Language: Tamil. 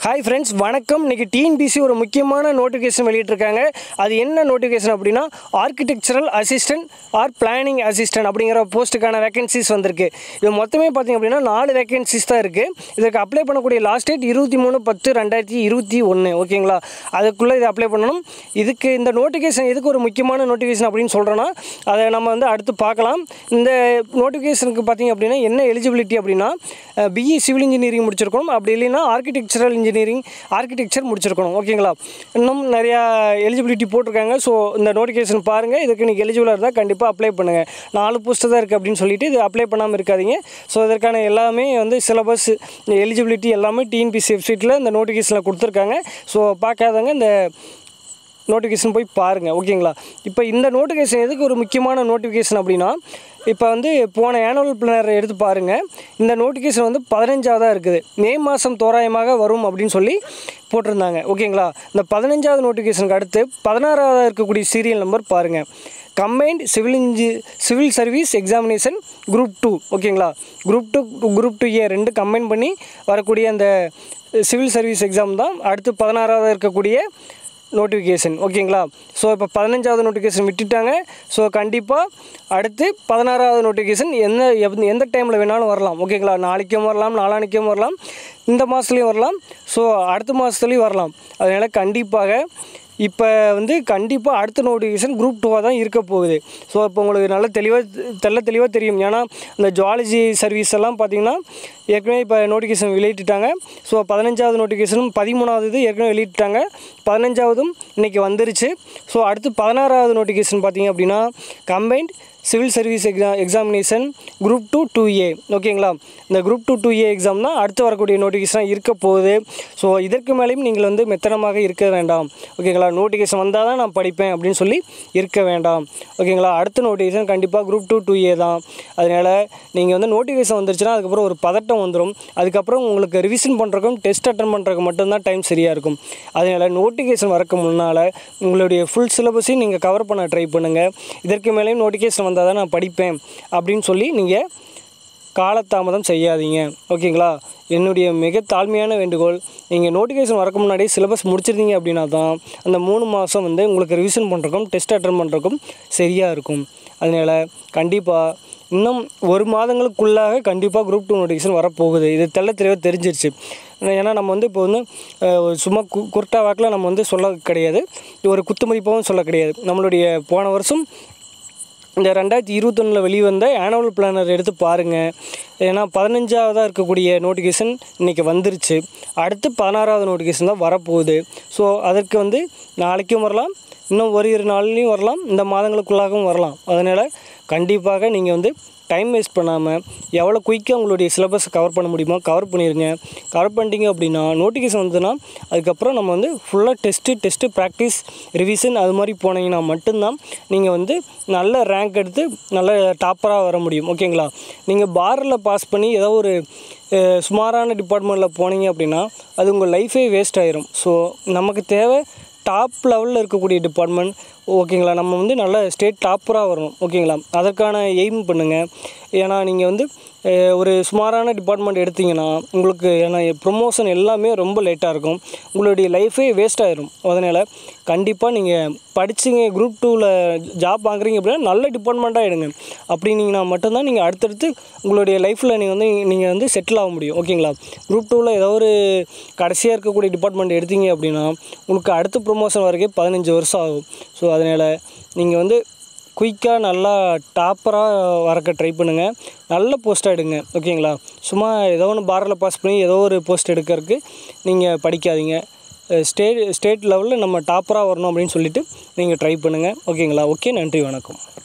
ஹாய் ஃப்ரெண்ட்ஸ் வணக்கம் இன்னைக்கு டிஎன்பிசி ஒரு முக்கியமான நோட்டிஃபிகேஷன் வெளியிட்டிருக்காங்க அது என்ன நோட்டிஃபிகேஷன் அப்படின்னா architectural assistant or planning assistant அப்படிங்கிற போஸ்ட்டுக்கான வேகன்சிஸ் வந்திருக்கு இது மொத்தமே பார்த்திங்க அப்படின்னா நாலு வேகன்சிஸ் தான் இருக்குது இதுக்கு அப்ளை பண்ணக்கூடிய லாஸ்ட் டேட் இருபத்தி மூணு பத்து ரெண்டாயிரத்தி இருபத்தி ஒன்று ஓகேங்களா அதுக்குள்ளே இதை அப்ளை பண்ணணும் இதுக்கு இந்த நோட்டிஃபிகேஷன் எதுக்கு ஒரு முக்கியமான நோட்டிஃபிகேஷன் அப்படின்னு சொல்கிறோன்னா அதை நம்ம வந்து அடுத்து பார்க்கலாம் இந்த நோட்டிஃபிகேஷனுக்கு பார்த்திங்க அப்படின்னா என்ன எலிஜிபிலிட்டி அப்படின்னா பிஇ சிவில் இன்ஜினியரிங் முடிச்சிருக்கணும் அப்படி இல்லைன்னா ஆர்கிடெக்சரல் இன்ஜினியரிங் ஆர்கிடெக்சர் முடிச்சிருக்கணும் ஓகேங்களா இன்னும் நிறையா எலிஜிபிலிட்டி போட்டிருக்காங்க ஸோ இந்த நோட்டிஃபிகேஷன் பாருங்கள் இதுக்கு நீங்கள் எலிஜிபிளாக இருந்தால் கண்டிப்பாக அப்ளை பண்ணுங்கள் நாலு போஸ்ட்டு தான் இருக்குது அப்படின்னு சொல்லிட்டு இது அப்ளை பண்ணாமல் இருக்காதீங்க ஸோ இதற்கான எல்லாமே வந்து சிலபஸ் எலிஜிபிலிட்டி எல்லாமே டிஎன்பிசி வெப்சைட்டில் இந்த நோட்டிஃபிகேஷனில் கொடுத்துருக்காங்க ஸோ பார்க்காதவங்க இந்த நோட்டிஃபிகேஷன் போய் பாருங்கள் ஓகேங்களா இப்போ இந்த நோட்டிஃபிகேஷன் எதுக்கு ஒரு முக்கியமான நோட்டிஃபிகேஷன் அப்படின்னா இப்போ வந்து போன ஆனுவல் பிளானர் எடுத்து பாருங்கள் இந்த நோட்டிஃபிகேஷன் வந்து பதினஞ்சாவதாக இருக்குது மே மாதம் தோராயமாக வரும் அப்படின்னு சொல்லி போட்டிருந்தாங்க ஓகேங்களா இந்த பதினஞ்சாவது நோட்டிஃபிகேஷனுக்கு அடுத்து பதினாறாவதாக இருக்கக்கூடிய சீரியல் நம்பர் பாருங்கள் கம்பைன்ட் சிவில் இன்ஜி civil service examination group two ஓகேங்களா group two group two A ரெண்டு கம்பைன் பண்ணி வரக்கூடிய அந்த சிவில் சர்வீஸ் எக்ஸாம் தான் அடுத்து பதினாறாவதாக இருக்கக்கூடிய நோட்டிஃபிகேஷன் ஓகேங்களா ஸோ இப்போ பதினஞ்சாவது நோட்டிஃபிகேஷன் விட்டுட்டாங்க ஸோ கண்டிப்பாக அடுத்து பதினாறாவது நோட்டிஃபிகேஷன் எந்த எந்த- எந்த டைமில் வேணாலும் வரலாம் ஓகேங்களா நாளைக்கும் வரலாம் நாளானிக்கும் வரலாம் இந்த மாதத்துலேயும் வரலாம் ஸோ அடுத்த மாதத்துலேயும் வரலாம் அதனால் கண்டிப்பாக இப்போ வந்து கண்டிப்பாக அடுத்த நோட்டிஃபிகேஷன் குரூப் டூவாக தான் இருக்க போகுது ஸோ இப்போ உங்களுக்கு நல்ல தெளிவாக தெல்ல தெளிவாக தெரியும் ஏன்னா இந்த ஜுவாலஜி சர்வீஸ் எல்லாம் பார்த்தீங்கன்னா ஏற்கனவே இப்போ நோட்டிஃபிகேஷன் வெளியிட்டுட்டாங்க ஸோ பதினஞ்சாவது நோட்டிஃபிகேஷனும் பதிமூணாவது இது ஏற்கனவே வெளியிட்டாங்க பதினஞ்சாவதும் இன்றைக்கி வந்துருச்சு ஸோ அடுத்து பதினாறாவது நோட்டிஃபிகேஷன் பார்த்தீங்க அப்படின்னா கம்பைன்ட் சிவில் சர்வீஸ் எக்ஸா examination group two two A ஓகேங்களா இந்த group two two A exam தான் அடுத்து வரக்கூடிய நோட்டிஃபிகேஷனாக இருக்க போகுது ஸோ இதற்கு மேலேயும் நீங்கள் வந்து மெத்தனமாக இருக்க வேண்டாம் ஓகேங்களா நோட்டிஃபிகேஷன் வந்தால் தான் நான் படிப்பேன் அப்படின்னு சொல்லி இருக்க வேண்டாம் ஓகேங்களா அடுத்த நோட்டிஃபிகேஷன் கண்டிப்பாக குரூப் டூ டூ ஏ தான் அதனால் நீங்கள் வந்து நோட்டிஃபிகேஷன் வந்துருச்சுன்னா அதுக்கப்புறம் ஒரு பதட்டம் வந்துடும் அதுக்கப்புறம் உங்களுக்கு ரிவிஷன் பண்ணுறதுக்கும் டெஸ்ட் அட்டன் பண்ணுறதுக்கு மட்டும்தான் டைம் சரியாக இருக்கும் அதனால் நோட்டிஃபிகேஷன் வரக்கு முன்னால் உங்களுடைய ஃபுல் சிலபஸையும் நீங்கள் கவர் பண்ண ட்ரை பண்ணுங்கள் இதற்கு மேலேயும் நோட்டிஃபிகேஷன் வந்தால் தான் நான் படிப்பேன் அப்படின்னு சொல்லி நீங்கள் காலதாமதம் செய்யாதீங்க ஓகேங்களா என்னுடைய மிக தாழ்மையான வேண்டுகோள் நீங்கள் நோட்டிஃபிகேஷன் வரக்கு முன்னாடி சிலபஸ் முடிச்சிருந்தீங்க அப்படின்னா தான் அந்த மூணு மாதம் வந்து உங்களுக்கு ரிவிஷன் பண்ணுறக்கும் டெஸ்ட் அட்டன் பண்ணுறக்கும் சரியாக இருக்கும் அதனால் கண்டிப்பாக இன்னும் ஒரு மாதங்களுக்குள்ளாக கண்டிப்பாக குரூப் டூ நோட்டிஃபிகேஷன் வரப்போகுது இது தெள்ள தெளிவாக தெரிஞ்சிருச்சு ஏன்னா நம்ம வந்து இப்போ வந்து அஹ், ஒரு சும்மா கு குர்ட்டா வாக்கில் நம்ம வந்து சொல்ல கிடையாது ஒரு குத்து மதிப்பாகவும் சொல்ல கிடையாது நம்மளுடைய போன வருஷம் இந்த ரெண்டாயிரத்தி இருபத்தொன்னில் வெளிவந்த ஆனுவல் பிளானர் எடுத்து பாருங்கள் ஏன்னா பதினஞ்சாவதாக இருக்கக்கூடிய நோட்டிஃபிகேஷன் இன்றைக்கி வந்துருச்சு அடுத்து பதினாறாவது நோட்டிஃபிகேஷன் தான் வரப்போகுது ஸோ அதற்கு வந்து நாளைக்கும் வரலாம் இன்னும் ஒரு இரு நாள்லேயும் வரலாம் இந்த மாதங்களுக்குள்ளாகவும் வரலாம் அதனால் கண்டிப்பாக நீங்கள் வந்து டைம் வேஸ்ட் பண்ணாமல் எவ்வளோ குயிக்காக உங்களுடைய சிலபஸை கவர் பண்ண முடியுமோ கவர் பண்ணிடுங்க கவர் பண்ணிட்டீங்க அப்படின்னா நோட்டிஃபிகேஷன் வந்ததுன்னா அதுக்கப்புறம் நம்ம வந்து ஃபுல்லாக டெஸ்ட்டு டெஸ்ட்டு ப்ராக்டிஸ் ரிவிஷன் அது மாதிரி போனீங்கன்னா மட்டும்தான் நீங்கள் வந்து நல்ல ரேங்க் எடுத்து நல்ல டாப்பராக வர முடியும் ஓகேங்களா நீங்கள் பாரில் பாஸ் பண்ணி ஏதோ ஒரு அஹ், சுமாரான டிபார்ட்மெண்ட்டில் போனீங்க அப்படின்னா அது உங்கள் லைஃபே வேஸ்ட் ஆயிரும் ஸோ நமக்கு தேவை டாப் லெவலில் இருக்கக்கூடிய டிபார்ட்மெண்ட் ஓகேங்களா நம்ம வந்து நல்ல ஸ்டேட் டாப்பராக வரணும் ஓகேங்களா அதற்கான எய்ம் பண்ணுங்கள் ஏன்னா நீங்கள் வந்து அஹ், ஒரு சுமாரான டிபார்ட்மெண்ட் எடுத்தீங்கன்னா உங்களுக்கு ஏன்னா ப்ரொமோஷன் எல்லாமே ரொம்ப லேட்டாக இருக்கும் உங்களுடைய லைஃபே வேஸ்ட் ஆயிரும் அதனால் கண்டிப்பாக நீங்கள் படிச்சிங்க குரூப் டூவில் ஜாப் வாங்குறீங்க அப்படின்னா நல்ல டிபார்ட்மெண்ட்டாக எடுங்க அப்படின்னீங்கன்னா மட்டும்தான் நீங்கள் அடுத்தடுத்து உங்களுடைய லைஃப்பில் நீங்கள் வந்து நீங்கள் வந்து செட்டில் ஆக முடியும் ஓகேங்களா குரூப் டூவில் ஏதோ ஒரு கடைசியாக இருக்கக்கூடிய டிபார்ட்மெண்ட் எடுத்தீங்க அப்படின்னா உங்களுக்கு அடுத்த ப்ரொமோஷன் வரைக்கும் பதினஞ்சு வருஷம் ஆகும் ஸோ அதனால் நீங்கள் வந்து குயிக்காக நல்லா டாப்பராக வரக்க ட்ரை பண்ணுங்கள் நல்ல போஸ்ட்டாக எடுங்க ஓகேங்களா சும்மா ஏதோ ஒன்று பாரில் பாஸ் பண்ணி ஏதோ ஒரு போஸ்ட் எடுக்கிறதுக்கு நீங்கள் படிக்காதீங்க ஸ்டேட் ஸ்டேட் லெவலில் நம்ம டாப்பராக வரணும் அப்படின்னு சொல்லிட்டு நீங்கள் ட்ரை பண்ணுங்கள் ஓகேங்களா ஓகே நன்றி வணக்கம்